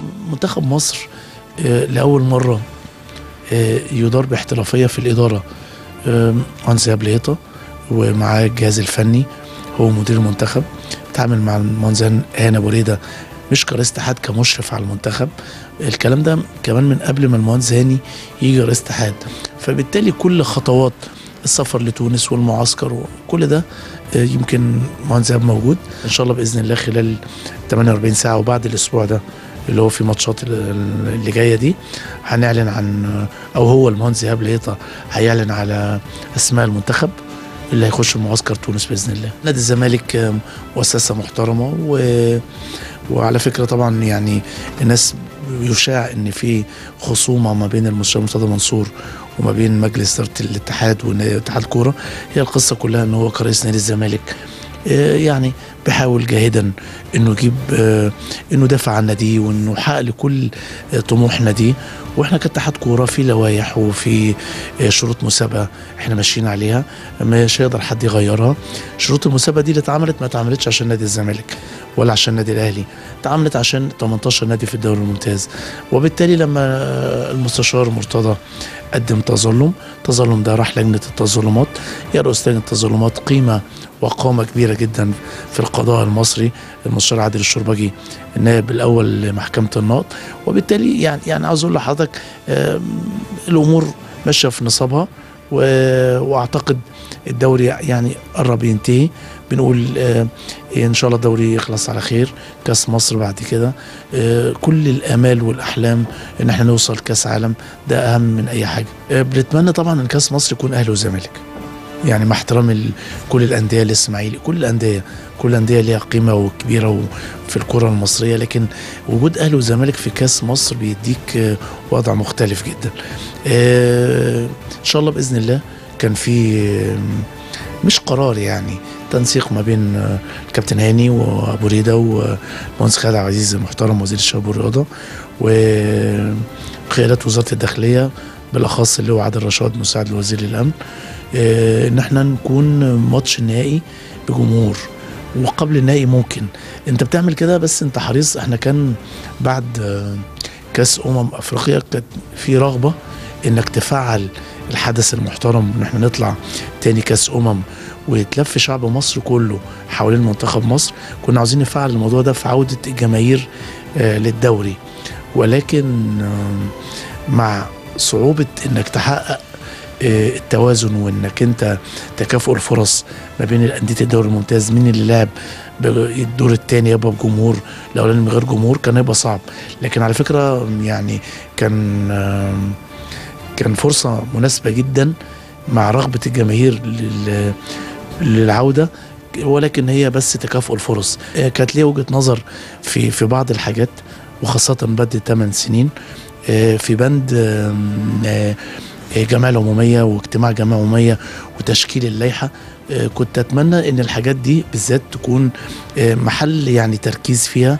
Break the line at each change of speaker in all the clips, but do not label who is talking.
منتخب مصر آه، لاول مره آه، يدار باحترافيه في الاداره آه، مهندس ايهاب ليطه ومعاه الجهاز الفني هو مدير المنتخب بيتعامل مع المهندس هاني ابو ريده مش كرئيس اتحاد كمشرف على المنتخب الكلام ده كمان من قبل ما المهندس هاني يجي رئيس اتحاد فبالتالي كل خطوات السفر لتونس والمعسكر وكل ده آه، يمكن مهندس ايهاب موجود ان شاء الله باذن الله خلال 48 ساعه وبعد الاسبوع ده اللي هو في ماتشات ال- اللي جايه دي هنعلن عن او هو المهندس ايهاب ليطه هيعلن على اسماء المنتخب اللي هيخش معسكر تونس باذن الله. نادي الزمالك آه، مؤسسه محترمه و... وعلى فكره طبعا يعني الناس يشاع ان في خصومه ما بين المستشار مرتضى منصور وما بين مجلس اداره الاتحاد واتحاد الكوره هي القصه كلها ان هو كرئيس نادي الزمالك آه، يعني بيحاول جاهدا انه يجيب آه، انه يدافع عن ناديه وانه يحقق لكل آه، طموح ناديه واحنا كاتحاد كوره في لوائح وفي آه، شروط مسابقه احنا ماشيين عليها مش هيقدر حد يغيرها شروط المسابقه دي اللي اتعملت ما اتعملتش عشان نادي الزمالك ولا عشان النادي الاهلي اتعملت عشان 18 نادي في الدوري الممتاز وبالتالي لما آه، المستشار مرتضى قدم تظلم التظلم ده راح لجنه التظلمات يرأس لجنه التظلمات قيمه وقامه كبيره جدا في القضاء المصري المستشار عادل الشربجي النائب الاول لمحكمه النقض وبالتالي يعني يعني عاوز اقول لحضرتك آم، الامور ماشيه في نصابها و- واعتقد الدوري يعني قرب ينتهي بنقول آه، ان شاء الله الدوري يخلص على خير كاس مصر بعد كده آه، كل الامال والاحلام ان احنا نوصل كاس عالم ده اهم من اي حاجه آه، بنتمنى طبعا ان كاس مصر يكون اهلي وزمالك يعني مع احترام ال- كل الانديه الاسماعيلي كل الانديه كل الانديه ليها قيمه وكبيره في الكره المصريه لكن وجود اهلي وزمالك في كاس مصر بيديك آه، وضع مختلف جدا آه، ان شاء الله باذن الله كان في آه، مش قرار يعني تنسيق ما بين آه، الكابتن هاني وابو ريده والمهندس خالد عبد العزيز المحترم وزير الشباب والرياضه وقياده وزاره الداخليه بالاخص اللي هو عادل رشاد مساعد الوزير للامن آه، ان احنا نكون ماتش النهائي بجمهور وقبل النهائي ممكن انت بتعمل كده بس انت حريص احنا كان بعد آه، كاس امم افريقيا كانت في رغبه انك تفعل الحدث المحترم ان احنا نطلع تاني كاس امم ويتلف شعب مصر كله حوالين منتخب مصر كنا عاوزين نفعل الموضوع ده في عوده الجماهير آه، للدوري ولكن آه، مع صعوبه انك تحقق آه، التوازن وانك انت تكافؤ الفرص ما بين الانديه الدوري الممتاز مين اللي لعب ب- الدور الثاني يبقى بجمهور الاولاني من غير جمهور كان هيبقى صعب لكن على فكره يعني كان آم، كان فرصه مناسبه جدا مع رغبه الجماهير لل- للعوده ولكن هي بس تكافؤ الفرص آه، كانت ليها وجهه نظر في في بعض الحاجات وخاصه بعد 8 سنين آه، في بند آم، آه، آه، جمعيه العموميه واجتماع جمعيه عموميه وتشكيل اللائحه آه، كنت اتمنى ان الحاجات دي بالذات تكون آه، محل يعني تركيز فيها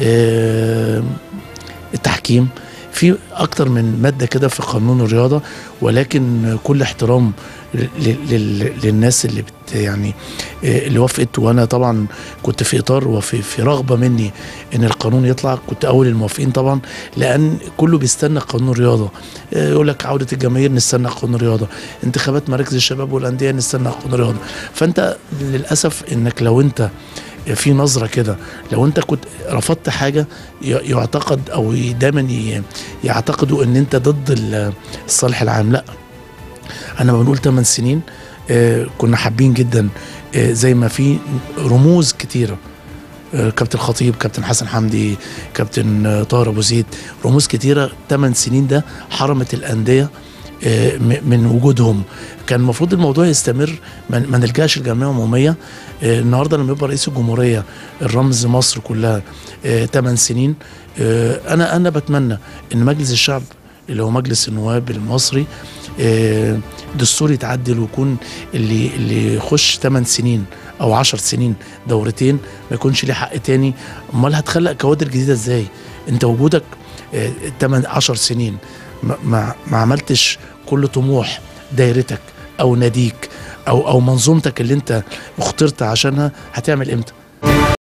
آه، التحكيم في اكتر من ماده كده في قانون الرياضه ولكن كل احترام ل- لل- للناس اللي بت يعني آه، اللي وافقت وانا طبعا كنت في اطار وفي في رغبه مني ان القانون يطلع كنت اول الموافقين طبعا لان كله بيستنى قانون الرياضه آه، يقول لك عوده الجماهير نستنى قانون الرياضه انتخابات مراكز الشباب والانديه نستنى قانون الرياضه فانت للاسف انك لو انت في نظره كده لو انت كنت رفضت حاجه ي- يعتقد او دايما ي- يعتقدوا ان انت ضد ال- الصالح العام لا انا بنقول 8 سنين آه، كنا حابين جدا آه، زي ما في رموز كتيره آه، كابتن خطيب كابتن حسن حمدي كابتن آه، طاهر ابو زيد رموز كتيره 8 سنين ده حرمت الانديه آه، م- من وجودهم كان المفروض الموضوع يستمر ما ما نلجاش الجمعيه العموميه آه، النهارده لما يبقى رئيس الجمهوريه الرمز مصر كلها 8 سنين آه، انا انا بتمنى ان مجلس الشعب اللي هو مجلس النواب المصري آه، دستور يتعدل ويكون اللي اللي يخش 8 سنين او 10 سنين دورتين ما يكونش ليه حق تاني امال هتخلق كوادر جديده ازاي انت وجودك 8 10 سنين ما, ما, ما عملتش كل طموح دايرتك او ناديك او او منظومتك اللي انت اخترت عشانها هتعمل امتى